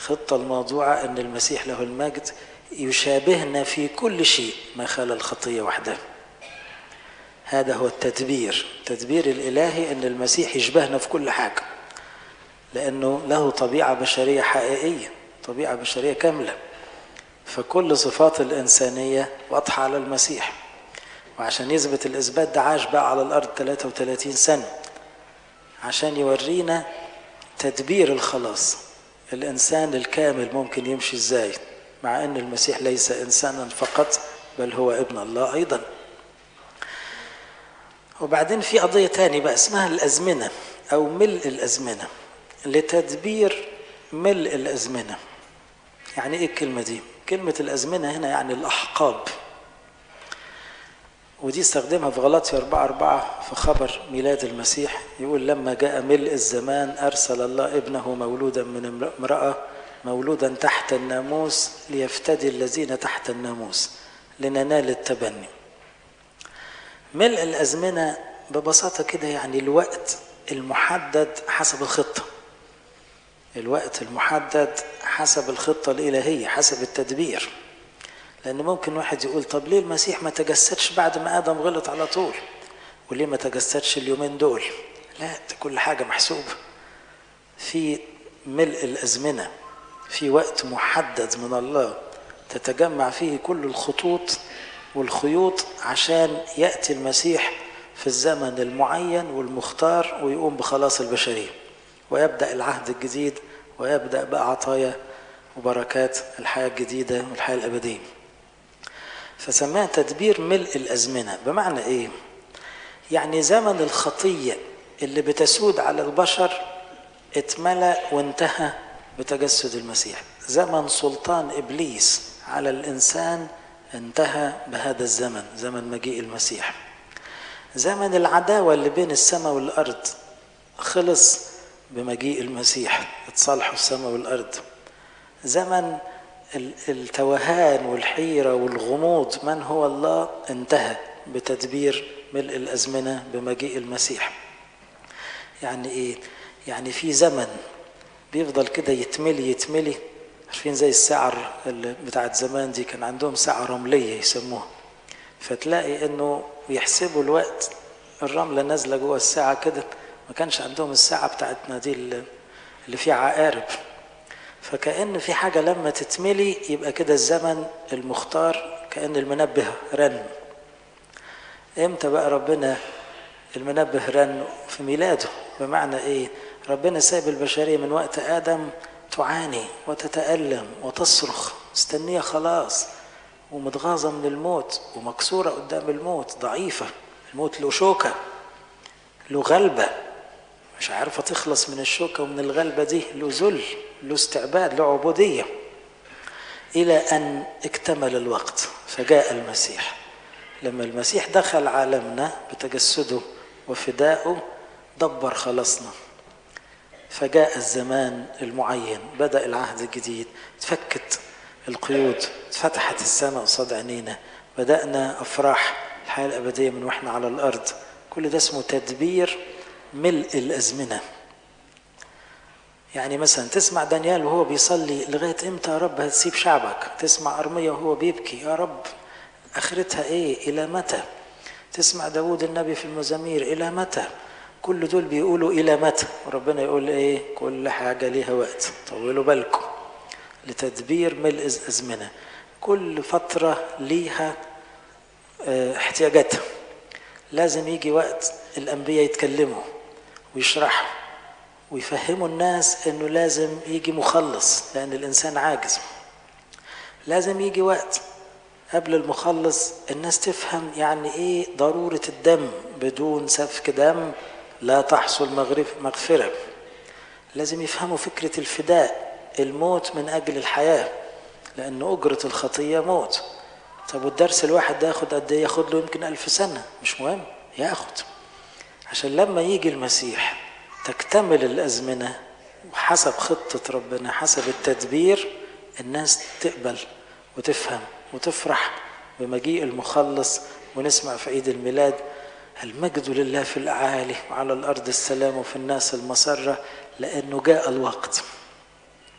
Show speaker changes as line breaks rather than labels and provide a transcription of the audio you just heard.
الخطة الموضوعة أن المسيح له المجد يشابهنا في كل شيء ما خلا الخطية وحدها هذا هو التدبير التدبير الإلهي أن المسيح يشبهنا في كل حاجة لأنه له طبيعة بشرية حقيقية طبيعة بشرية كاملة فكل صفات الإنسانية واضحة على المسيح وعشان يثبت الإثبات ده عاش بقى على الأرض 33 سنة عشان يورينا تدبير الخلاص الإنسان الكامل ممكن يمشي إزاي مع أن المسيح ليس إنسانا فقط بل هو ابن الله أيضا وبعدين في قضية تاني بقى اسمها الأزمنة أو ملء الأزمنة لتدبير ملء الأزمنة يعني إيه الكلمة دي؟ كلمة الأزمنة هنا يعني الأحقاب ودي استخدمها في غلطي 4 4 في خبر ميلاد المسيح يقول لما جاء ملء الزمان أرسل الله ابنه مولودا من امرأة مولودا تحت الناموس ليفتدي الذين تحت الناموس لننال التبني ملء الأزمنة ببساطة كده يعني الوقت المحدد حسب الخطة الوقت المحدد حسب الخطة الإلهية حسب التدبير لأن ممكن واحد يقول طب ليه المسيح ما تجسدش بعد ما آدم غلط على طول وليه ما تجسدش اليومين دول لا ده كل حاجة محسوبة في ملء الأزمنة في وقت محدد من الله تتجمع فيه كل الخطوط والخيوط عشان يأتي المسيح في الزمن المعين والمختار ويقوم بخلاص البشرية ويبدأ العهد الجديد ويبدأ بقى عطايا وبركات الحياة الجديدة والحياة الأبدية فسماها تدبير ملء الأزمنة بمعنى إيه؟ يعني زمن الخطية اللي بتسود على البشر اتملأ وانتهى بتجسد المسيح زمن سلطان إبليس على الإنسان انتهى بهذا الزمن زمن مجيء المسيح زمن العداوة اللي بين السماء والأرض خلص بمجيء المسيح اتصالحوا السماء والأرض زمن التوهان والحيرة والغموض من هو الله انتهى بتدبير ملء الأزمنة بمجيء المسيح يعني إيه؟ يعني في زمن بيفضل كده يتملي يتملي عارفين زي الساعة اللي بتاعت زمان دي كان عندهم ساعة رملية يسموها فتلاقي انه يحسبوا الوقت الرملة نازلة جوه الساعة كده ما كانش عندهم الساعة بتاعتنا دي اللي فيها عقارب فكأن في حاجة لما تتملي يبقى كده الزمن المختار كأن المنبه رن امتى بقى ربنا المنبه رن في ميلاده بمعنى ايه ربنا سايب البشرية من وقت آدم تعاني وتتألم وتصرخ مستنية خلاص ومتغاظة من الموت ومكسورة قدام الموت ضعيفة الموت له شوكة له غلبة مش عارفة تخلص من الشوكة ومن الغلبة دي له ذل له استعباد له عبودية إلى أن اكتمل الوقت فجاء المسيح لما المسيح دخل عالمنا بتجسده وفدائه دبر خلاصنا فجاء الزمان المعين بدأ العهد الجديد تفكت القيود اتفتحت السماء قصاد عينينا بدأنا أفراح الحياة الأبدية من وإحنا على الأرض كل ده اسمه تدبير ملء الأزمنة يعني مثلا تسمع دانيال وهو بيصلي لغاية امتى يا رب هتسيب شعبك تسمع أرمية وهو بيبكي يا رب آخرتها ايه إلى متى تسمع داود النبي في المزامير إلى متى كل دول بيقولوا إلى متى وربنا يقول إيه كل حاجة ليها وقت طولوا بالكم لتدبير ملء الأزمنة كل فترة ليها احتياجاتها لازم يجي وقت الأنبياء يتكلموا ويشرحوا ويفهموا الناس انه لازم يجي مخلص لان الانسان عاجز لازم يجي وقت قبل المخلص الناس تفهم يعني ايه ضرورة الدم بدون سفك دم لا تحصل مغفرة لازم يفهموا فكرة الفداء الموت من أجل الحياة لأن أجرة الخطية موت طب والدرس الواحد ده ياخد قد ايه ياخد له يمكن ألف سنة مش مهم ياخد عشان لما يجي المسيح تكتمل الأزمنة وحسب خطة ربنا حسب التدبير الناس تقبل وتفهم وتفرح بمجيء المخلص ونسمع في عيد الميلاد المجد لله في الأعالي وعلى الأرض السلام وفي الناس المسرة لأنه جاء الوقت